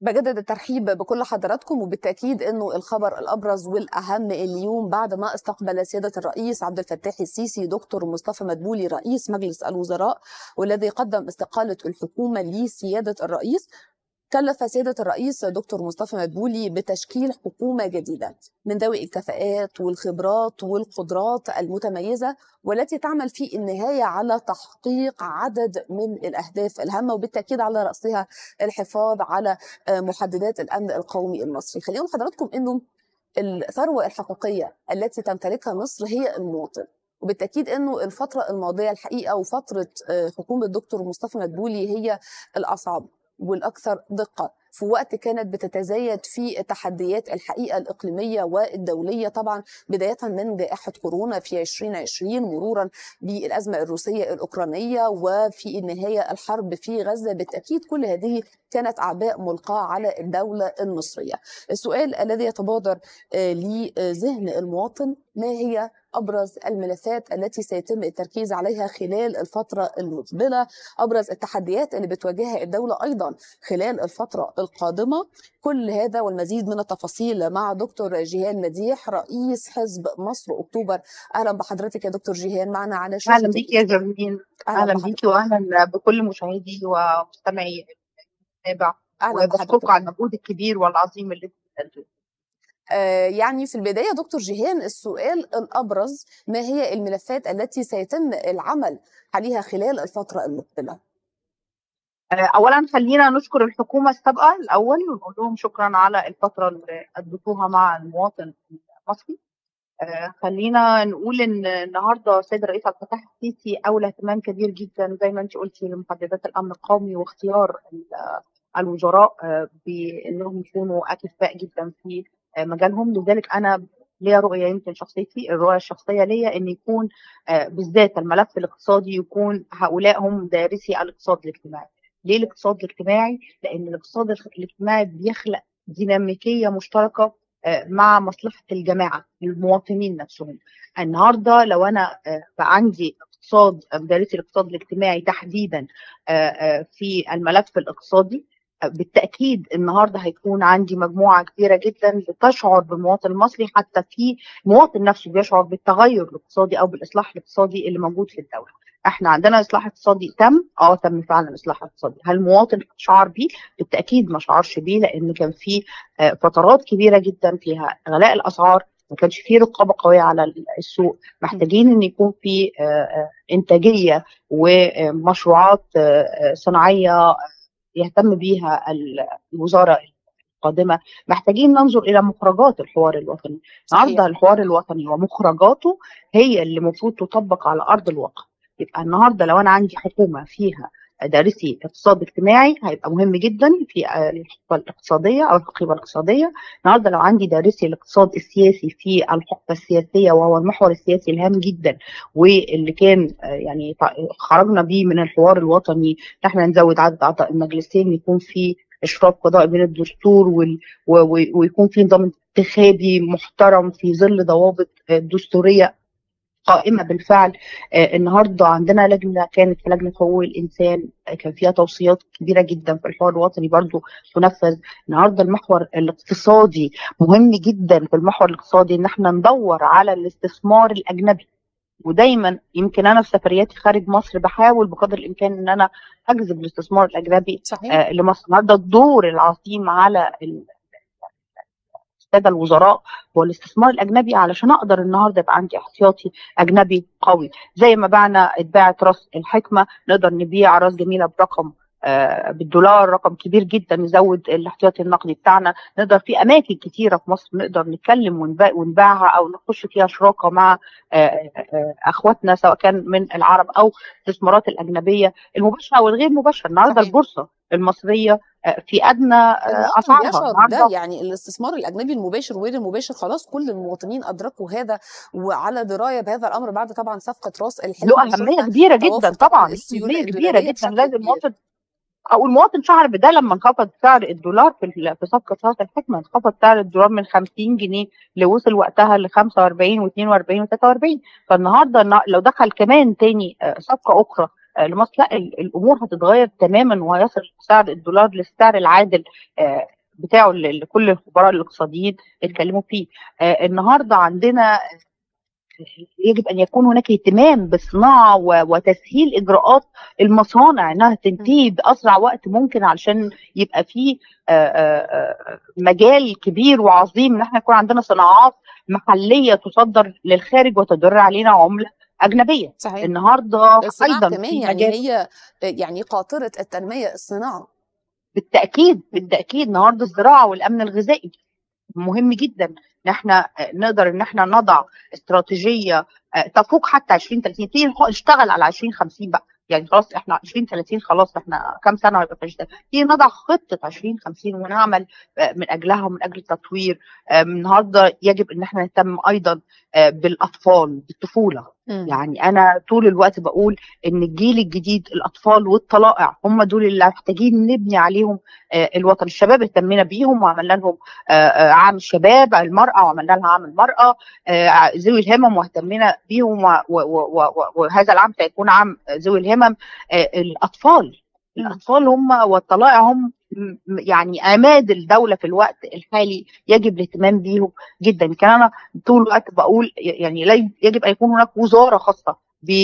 بجدد الترحيب بكل حضراتكم وبالتاكيد انه الخبر الابرز والاهم اليوم بعد ما استقبل سياده الرئيس عبد الفتاح السيسي دكتور مصطفى مدبولي رئيس مجلس الوزراء والذي قدم استقاله الحكومه لسياده الرئيس كلف سيادة الرئيس دكتور مصطفى مدبولي بتشكيل حكومة جديدة من ذوي الكفاءات والخبرات والقدرات المتميزة والتي تعمل في النهاية على تحقيق عدد من الأهداف الهامة وبالتأكيد على رأسها الحفاظ على محددات الأمن القومي المصري خلينا حضراتكم أنه الثروة الحقيقية التي تمتلكها مصر هي المواطن وبالتاكيد انه الفتره الماضيه الحقيقه وفتره حكومه الدكتور مصطفى مدبولي هي الاصعب والاكثر دقه في وقت كانت بتتزايد في التحديات الحقيقه الاقليميه والدوليه طبعا بدايه من جائحه كورونا في 2020 مرورا بالازمه الروسيه الاوكرانيه وفي النهايه الحرب في غزه بالتاكيد كل هذه كانت اعباء ملقاه على الدوله المصريه. السؤال الذي يتبادر لذهن المواطن ما هي ابرز الملفات التي سيتم التركيز عليها خلال الفتره المقبله، ابرز التحديات اللي بتواجهها الدوله ايضا خلال الفتره القادمه، كل هذا والمزيد من التفاصيل مع دكتور جيهان مديح رئيس حزب مصر اكتوبر، اهلا بحضرتك يا دكتور جيهان معنا على شاشه اهلا بيك يا جميل اهلا بيكي واهلا بكل مشاهدي ومستمعي المتابع وبشكركم على المجهود الكبير والعظيم اللي بتقدموه يعني في البداية دكتور جيهان السؤال الأبرز ما هي الملفات التي سيتم العمل عليها خلال الفترة المقبلة؟ أولا خلينا نشكر الحكومة السابقة الأول ونقول لهم شكرا على الفترة اللي قضيتوها مع المواطن المصري خلينا نقول ان النهارده السيد الرئيس عبد الفتاح السيسي اولى اهتمام كبير جدا زي ما انت قلتي لمحددات الامن القومي واختيار الوزراء بانهم يكونوا اكفاء جدا في مجالهم لذلك انا ليا رؤيه يمكن شخصيتي الرؤيه الشخصيه ليا ان يكون بالذات الملف الاقتصادي يكون هؤلاء هم دارسي الاقتصاد الاجتماعي ليه الاقتصاد الاجتماعي لان الاقتصاد الاجتماعي بيخلق ديناميكيه مشتركه مع مصلحه الجماعه المواطنين نفسهم النهارده لو انا بقى عندي اقتصاد دارسي الاقتصاد الاجتماعي تحديدا في الملف الاقتصادي بالتاكيد النهارده هيكون عندي مجموعه كبيره جدا بتشعر بالمواطن المصري حتى في المواطن نفسه بيشعر بالتغير الاقتصادي او بالاصلاح الاقتصادي اللي موجود في الدوله. احنا عندنا اصلاح اقتصادي تم اه تم فعلا اصلاح اقتصادي هل المواطن شعر بيه بالتاكيد ما شعرش بيه لان كان في فترات كبيره جدا فيها غلاء الاسعار ما كانش في رقابه قويه على السوق محتاجين ان يكون في انتاجيه ومشروعات صناعيه يهتم بيها الوزاره القادمه محتاجين ننظر الى مخرجات الحوار الوطني النهارده الحوار الوطني ومخرجاته هي اللي المفروض تطبق على ارض الواقع يبقى النهارده لو انا عندي حكومه فيها دارسي اقتصاد اجتماعي هيبقى مهم جدا في الحقبه الاقتصاديه او الحقيبه الاقتصاديه النهارده لو عندي دارسي الاقتصاد السياسي في الحقبه السياسيه وهو المحور السياسي الهام جدا واللي كان يعني خرجنا بيه من الحوار الوطني ان احنا نزود عدد اعضاء المجلسين يكون في اشراف قضائي بين الدستور وال... و... ويكون في نظام انتخابي محترم في ظل ضوابط دستوريه قائمة بالفعل آه النهاردة عندنا لجنة كانت في لجنة حقوق الإنسان آه كان فيها توصيات كبيرة جدا في الحوار الوطني برضو تنفذ النهاردة المحور الاقتصادي مهم جدا في المحور الاقتصادي إن احنا ندور على الاستثمار الأجنبي ودايما يمكن انا في سفرياتي خارج مصر بحاول بقدر الامكان ان انا اجذب الاستثمار الاجنبي صحيح. آه لمصر النهارده الدور العظيم على الساده الوزراء هو الاستثمار الاجنبي علشان اقدر النهارده يبقى عندي احتياطي اجنبي قوي زي ما بعنا اتباعت راس الحكمه نقدر نبيع راس جميله برقم آه بالدولار رقم كبير جدا نزود الاحتياطي النقدي بتاعنا نقدر في اماكن كتيره في مصر نقدر نتكلم ونبيعها او نخش فيها شراكه مع آه آه اخواتنا سواء كان من العرب او الاستثمارات الاجنبيه المباشره او الغير مباشره النهارده صحيح. البورصه المصريه في ادنى اسعارها ده يعني الاستثمار الاجنبي المباشر وغير المباشر خلاص كل المواطنين ادركوا هذا وعلى درايه بهذا الامر بعد طبعا صفقه راس الحكمه له اهميه كبيره جدا طبعا اهميه كبيره جدا لازم المواطن او المواطن شعر بده لما انخفض سعر الدولار في في صفقه راس الحكمه انخفض سعر الدولار من 50 جنيه اللي وصل وقتها ل 45 و42 و43 فالنهارده لو دخل كمان تاني صفقه اخرى آه، لمصر لا ال- الامور هتتغير تماما وهيصل سعر الدولار للسعر العادل آه، بتاعه اللي اللي كل الخبراء الاقتصاديين اتكلموا فيه آه، النهارده عندنا يجب ان يكون هناك اهتمام بالصناعه و- وتسهيل اجراءات المصانع انها تنتهي باسرع وقت ممكن علشان يبقى في آه، آه، آه، مجال كبير وعظيم ان احنا يكون عندنا صناعات محليه تصدر للخارج وتدر علينا عمله اجنبيه صحيح النهارده الصناعة ايضا كمان في يعني مجال هي يعني قاطرة التنمية الصناعة بالتاكيد بالتاكيد النهارده الزراعه والامن الغذائي مهم جدا ان احنا نقدر ان احنا نضع استراتيجيه تفوق حتى 2030 تيجي نخ- نشتغل على 2050 بقى يعني خلاص احنا 2030 خلاص احنا كام سنه هيبقى في 2030 تيجي نضع خطه 2050 ونعمل من اجلها ومن اجل التطوير النهارده يجب ان احنا نهتم ايضا بالاطفال بالطفوله مم. يعني انا طول الوقت بقول ان الجيل الجديد الاطفال والطلائع هم دول اللي محتاجين نبني عليهم آه، الوطن الشباب اهتمينا بيهم وعملنا لهم آه، آه، عام الشباب المراه وعملنا لها عام المراه آه، ذوي الهمم واهتمينا بيهم و- و- و- و- وهذا العام سيكون عام ذوي الهمم آه، الاطفال مم. الاطفال هم والطلائع هم م- يعني عماد الدوله في الوقت الحالي يجب الاهتمام بيهم جدا كان انا طول الوقت بقول يعني لا يجب ان يكون هناك وزاره خاصه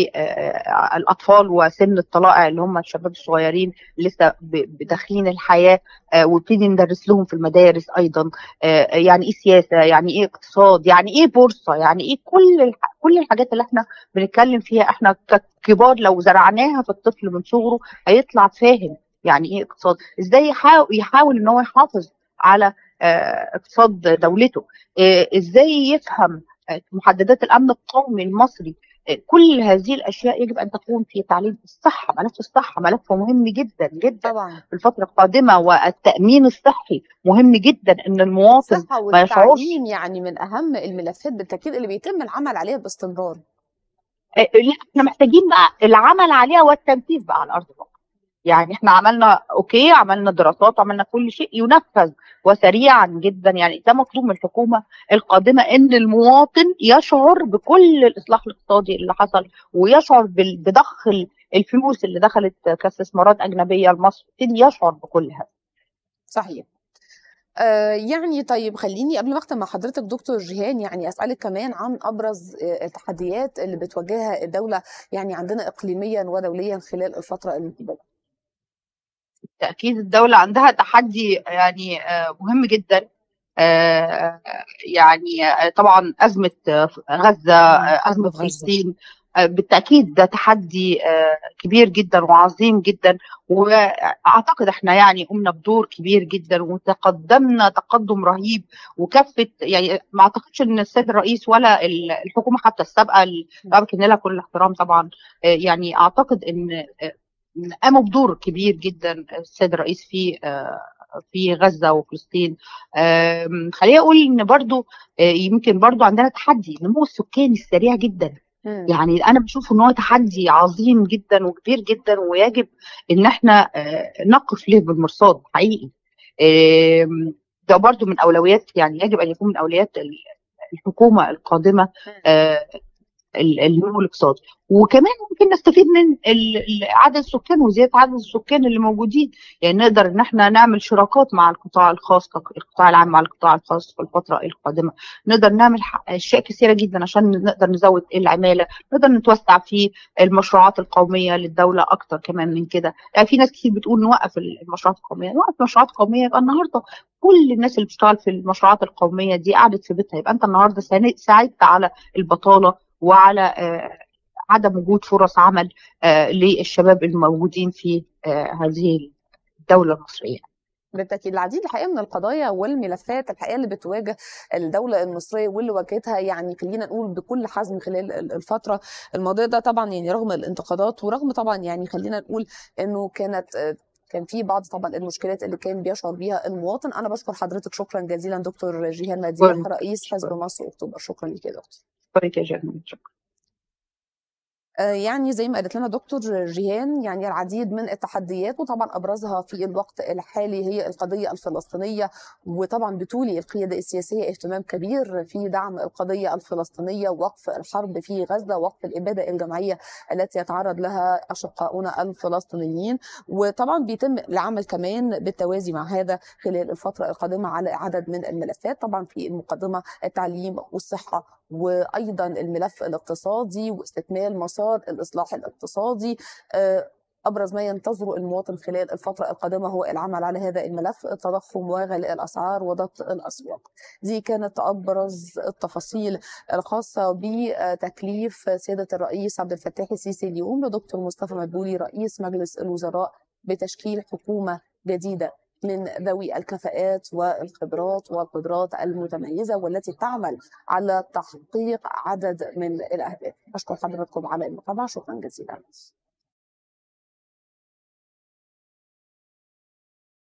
بالاطفال وسن الطلائع اللي هم الشباب الصغيرين لسه ب- بداخلين الحياه آه، ونبتدي ندرس لهم في المدارس ايضا آه، يعني ايه سياسه يعني ايه اقتصاد يعني ايه بورصه يعني ايه كل الح... كل الحاجات اللي احنا بنتكلم فيها احنا ككبار لو زرعناها في الطفل من صغره هيطلع فاهم يعني ايه اقتصاد ازاي يحاول, يحاول ان هو يحافظ على آه، اقتصاد دولته آه، ازاي يفهم آه، محددات الامن القومي المصري آه، كل هذه الاشياء يجب ان تكون في تعليم الصحه ملف الصحه ملف مهم جدا جدا طبعا في الفتره القادمه والتامين الصحي مهم جدا ان المواطن الصحة ما يشعرش والتعليم يعني من أهم الملفات بالتأكيد اللي بيتم العمل عليها باستمرار آه، لا احنا محتاجين بقى العمل عليها والتنفيذ بقى على ارض الواقع يعني احنا عملنا اوكي عملنا دراسات عملنا كل شيء ينفذ وسريعا جدا يعني ده مطلوب من الحكومه القادمه ان المواطن يشعر بكل الاصلاح الاقتصادي اللي حصل ويشعر بال- بضخ ال- الفلوس اللي دخلت كاستثمارات اجنبيه لمصر يبتدي يشعر بكل هذا صحيح آه يعني طيب خليني قبل ما اختم مع حضرتك دكتور جيهان يعني اسالك كمان عن ابرز آه، التحديات اللي بتواجهها الدوله يعني عندنا اقليميا ودوليا خلال الفتره المقبله. بالتأكيد الدولة عندها تحدي يعني آه، مهم جدا آه، يعني آه، طبعا أزمة آه، غزة آه، حرب أزمة في غزة. فلسطين آه، بالتأكيد ده تحدي آه، كبير جدا وعظيم جدا وأعتقد احنا يعني قمنا بدور كبير جدا وتقدمنا تقدم رهيب وكافة يعني ما أعتقدش إن السيد الرئيس ولا ال- الحكومة حتى السابقة اللي بمكن لها كل الاحترام طبعا آه، يعني أعتقد إن آه، قاموا بدور كبير جدا السيد الرئيس في آه، في غزة وفلسطين آم، خليني أقول إن برضو آه، يمكن برضو عندنا تحدي النمو السكاني السريع جدا مم. يعني انا بشوف ان هو تحدي عظيم جدا وكبير جدا ويجب ان احنا آه، نقف له بالمرصاد حقيقي آم، ده برضو من اولويات يعني يجب ان يكون من اولويات ال- الحكومه القادمه آه، ال- النمو الاقتصادي وكمان ممكن نستفيد من ال- ال- عدد السكان وزياده عدد السكان اللي موجودين يعني نقدر ان احنا نعمل شراكات مع القطاع الخاص القطاع العام مع القطاع الخاص في الفتره القادمه نقدر نعمل ح- اشياء كثيره جدا عشان نقدر نزود العماله نقدر نتوسع في المشروعات القوميه للدوله اكتر كمان من كده يعني في ناس كتير بتقول نوقف المشروعات القوميه نوقف المشروعات القوميه يبقى النهارده كل الناس اللي بتشتغل في المشروعات القوميه دي قعدت في بيتها يبقى انت النهارده ساند- ساعدت على البطاله وعلى آه، عدم وجود فرص عمل آه، للشباب الموجودين في آه، هذه الدوله المصريه بالتاكيد العديد الحقيقه من القضايا والملفات الحقيقه اللي بتواجه الدوله المصريه واللي واجهتها يعني خلينا نقول بكل حزم خلال ال- الفتره الماضيه ده طبعا يعني رغم الانتقادات ورغم طبعا يعني خلينا نقول انه كانت آه، كان في بعض طبعا المشكلات اللي كان بيشعر بيها المواطن انا بشكر حضرتك شكرا جزيلا دكتور جيهان مديح شكراً. رئيس حزب مصر اكتوبر شكرا لك يا دكتور شكرا يا جميل شكرا يعني زي ما قالت لنا دكتور جيهان يعني العديد من التحديات وطبعا ابرزها في الوقت الحالي هي القضيه الفلسطينيه وطبعا بتولي القياده السياسيه اهتمام كبير في دعم القضيه الفلسطينيه ووقف الحرب في غزه وقف الاباده الجماعيه التي يتعرض لها اشقاؤنا الفلسطينيين وطبعا بيتم العمل كمان بالتوازي مع هذا خلال الفتره القادمه على عدد من الملفات طبعا في المقدمه التعليم والصحه وايضا الملف الاقتصادي واستكمال مسار الاصلاح الاقتصادي ابرز ما ينتظره المواطن خلال الفتره القادمه هو العمل على هذا الملف التضخم وغلاء الاسعار وضبط الاسواق دي كانت ابرز التفاصيل الخاصه بتكليف سياده الرئيس عبد الفتاح السيسي اليوم لدكتور مصطفى مدبولي رئيس مجلس الوزراء بتشكيل حكومه جديده من ذوي الكفاءات والخبرات والقدرات المتميزه والتي تعمل على تحقيق عدد من الاهداف. اشكر حضراتكم على المتابعه شكرا جزيلا.